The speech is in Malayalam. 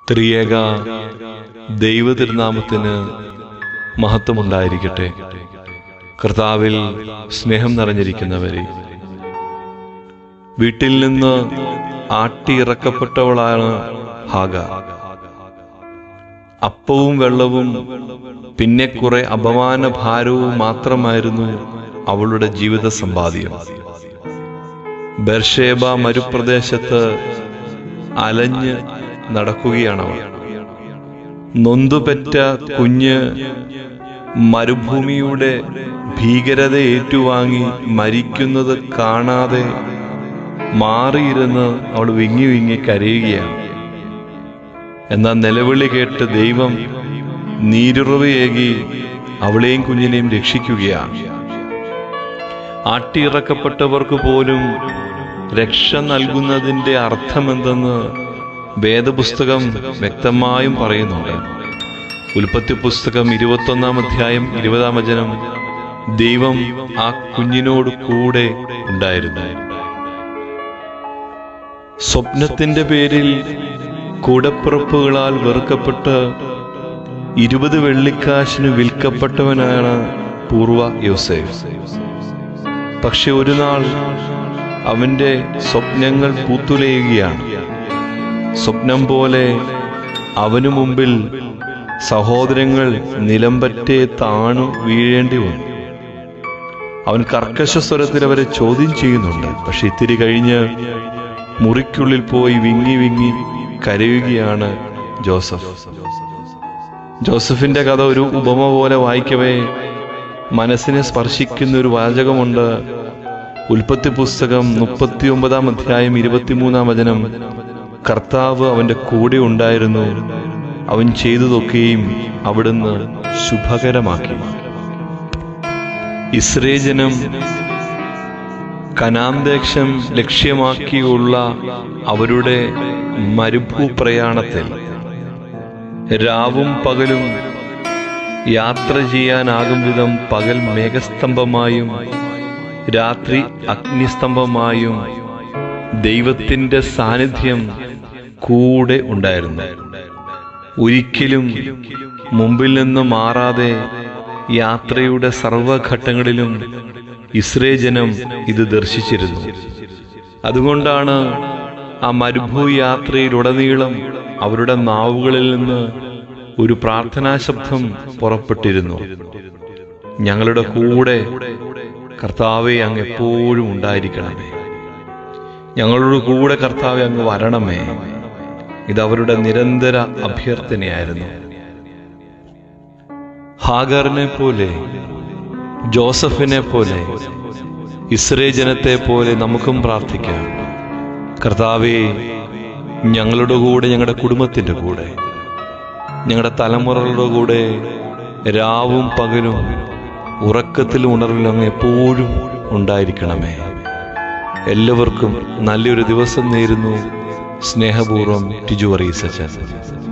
ത്രിയേക ദൈവ തിരുനാമത്തിന് മഹത്വമുണ്ടായിരിക്കട്ടെ കർത്താവിൽ സ്നേഹം നിറഞ്ഞിരിക്കുന്നവരെ വീട്ടിൽ നിന്ന് ആട്ടിയിറക്കപ്പെട്ടവളാണ് ഹാഗ അപ്പവും വെള്ളവും പിന്നെ കുറെ അപമാന ഭാരവും മാത്രമായിരുന്നു അവളുടെ ജീവിത സമ്പാദ്യം ബർഷേബ മരുപ്രദേശത്ത് അലഞ്ഞ് നടക്കുകയാണവൾ നൊന്തുപെറ്റ കുഞ്ഞ് മരുഭൂമിയുടെ ഭീകരത ഏറ്റുവാങ്ങി മരിക്കുന്നത് കാണാതെ മാറിയിരുന്ന് അവൾ വിങ്ങി വിങ്ങി കരയുകയാണ് എന്നാൽ നിലവിളി കേട്ട് ദൈവം നീരുറവയേകി അവളെയും കുഞ്ഞിനെയും രക്ഷിക്കുകയാണ് ആട്ടിയിറക്കപ്പെട്ടവർക്ക് പോലും രക്ഷ നൽകുന്നതിന്റെ അർത്ഥമെന്തെന്ന് വേദപുസ്തകം വ്യക്തമായും പറയുന്നുണ്ട് ഉൽപ്പത്തി പുസ്തകം ഇരുപത്തൊന്നാം അധ്യായം ഇരുപതാം വചനം ദൈവം ആ കുഞ്ഞിനോട് കൂടെ ഉണ്ടായിരുന്നു സ്വപ്നത്തിന്റെ പേരിൽ കൂടപ്പിറപ്പുകളാൽ വെറുക്കപ്പെട്ട് ഇരുപത് വെള്ളിക്കാശിന് വിൽക്കപ്പെട്ടവനാണ് പൂർവ യോസേഫ് പക്ഷെ ഒരു നാൾ അവന്റെ സ്വപ്നങ്ങൾ പൂത്തുലയുകയാണ് സ്വപ്നം പോലെ അവനു മുമ്പിൽ സഹോദരങ്ങൾ നിലംപറ്റേ താണു വീഴേണ്ടി വന്നു അവൻ കർക്കശ സ്വരത്തിൽ അവരെ ചോദ്യം ചെയ്യുന്നുണ്ട് പക്ഷെ ഇത്തിരി കഴിഞ്ഞ് മുറിക്കുള്ളിൽ പോയി വിങ്ങി വിങ്ങി കരയുകയാണ് ജോസഫ് ജോസഫിന്റെ കഥ ഒരു ഉപമ പോലെ വായിക്കവേ മനസ്സിനെ സ്പർശിക്കുന്ന ഒരു വാചകമുണ്ട് ഉൽപ്പത്തി പുസ്തകം മുപ്പത്തി ഒമ്പതാം അധ്യായം ഇരുപത്തിമൂന്നാം വചനം കർത്താവ് അവന്റെ കൂടെ ഉണ്ടായിരുന്നു അവൻ ചെയ്തതൊക്കെയും അവിടുന്ന് ശുഭകരമാക്കി ഇസ്രേജനം കനാന്തേക്ഷം ലക്ഷ്യമാക്കിയുള്ള അവരുടെ മരുഭൂപ്രയാണത്തിൽ രാവും പകലും യാത്ര ചെയ്യാനാകും വിധം പകൽ മേഘസ്തംഭമായും രാത്രി അഗ്നിസ്തംഭമായും ദൈവത്തിന്റെ സാന്നിധ്യം കൂടെ ഉണ്ടായിരുന്നു ഒരിക്കലും മുമ്പിൽ നിന്ന് മാറാതെ യാത്രയുടെ സർവഘട്ടങ്ങളിലും ഇസ്രേജനം ഇത് ദർശിച്ചിരുന്നു അതുകൊണ്ടാണ് ആ മരുഭൂ യാത്രയിലുടനീളം അവരുടെ നാവുകളിൽ നിന്ന് ഒരു പ്രാർത്ഥനാ ശബ്ദം പുറപ്പെട്ടിരുന്നു ഞങ്ങളുടെ കൂടെ കർത്താവെ അങ്ങ് എപ്പോഴും ഉണ്ടായിരിക്കണമേ ഞങ്ങളോട് കൂടെ കർത്താവെ അങ്ങ് വരണമേ ഇത് അവരുടെ നിരന്തര അഭ്യർത്ഥനയായിരുന്നു ഹാഗറിനെ പോലെ ജോസഫിനെ പോലെ ഇസ്രേ ജനത്തെ പോലെ നമുക്കും പ്രാർത്ഥിക്കാം കർത്താവെ ഞങ്ങളുടെ കൂടെ ഞങ്ങളുടെ കുടുംബത്തിന്റെ കൂടെ ഞങ്ങളുടെ തലമുറകളുടെ കൂടെ രാവും പകലും ഉറക്കത്തിൽ ഉണർവിലും അങ്ങ് എപ്പോഴും ഉണ്ടായിരിക്കണമേ എല്ലാവർക്കും നല്ലൊരു ദിവസം നേരുന്നു സ്നേഹപൂർവ്വം ടിജു അറീസച്ചൻ